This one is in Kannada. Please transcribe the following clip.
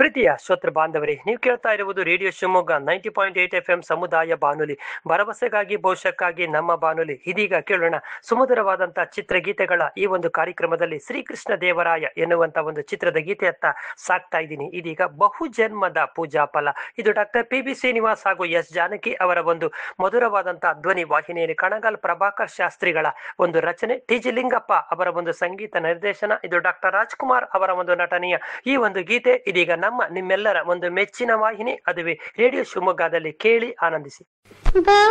ಪ್ರೀತಿಯ ಶ್ರೋತೃ ಬಾಂಧವರೇ ನೀವು ಕೇಳ್ತಾ ಇರುವುದು radio Shivamogga ninety point eight F M ಸಮುದಾಯ ಬಾನುಲಿ ಭರವಸೆಗಾಗಿ ಭವಿಷ್ಯಕ್ಕಾಗಿ ನಮ್ಮ ಬಾನುಲಿ ಇದೀಗ ಕೇಳೋಣ ಸುಮಧುರವಾದಂತಹ ಚಿತ್ರಗೀತೆಗಳ ಈ ಒಂದು ಕಾರ್ಯಕ್ರಮದಲ್ಲಿ ಶ್ರೀಕೃಷ್ಣ ದೇವರಾಯ ಎನ್ನುವಂತ ಒಂದು ಚಿತ್ರದ ಗೀತೆಯತ್ತ ಸಾಕ್ತಾ ಇದ್ದೀನಿ ಇದೀಗ ಬಹುಜನ್ಮದ ಪೂಜಾ ಫಲ ಇದು ಡಾಕ್ಟರ್ ಪಿ ಬಿ ಶ್ರೀನಿವಾಸ್ ಹಾಗೂ ಎಸ್ ಜಾನಕಿ ಅವರ ಒಂದು ಮಧುರವಾದಂತಹ ಧ್ವನಿ ವಾಹಿನಿಯಲ್ಲಿ ಕಣಗಾಲ್ ಪ್ರಭಾಕರ್ ಶಾಸ್ತ್ರಿಗಳ ಒಂದು ರಚನೆ ಟಿ ಜಿ ಲಿಂಗಪ್ಪ ಅವರ ಒಂದು ಸಂಗೀತ ನಿರ್ದೇಶನ ಇದು ಡಾಕ್ಟರ್ ರಾಜ್ಕುಮಾರ್ ಅವರ ಒಂದು ನಟನೆಯ ಈ ಒಂದು ಗೀತೆ ಇದೀಗ ನಮ್ಮ ನಿಮ್ಮೆಲ್ಲರ ಒಂದು ಮೆಚ್ಚಿನ ವಾಹಿನಿ ಅದುವೇ ರೇಡಿಯೋ ಶಿವಮೊಗ್ಗದಲ್ಲಿ ಕೇಳಿ ಆನಂದಿಸಿ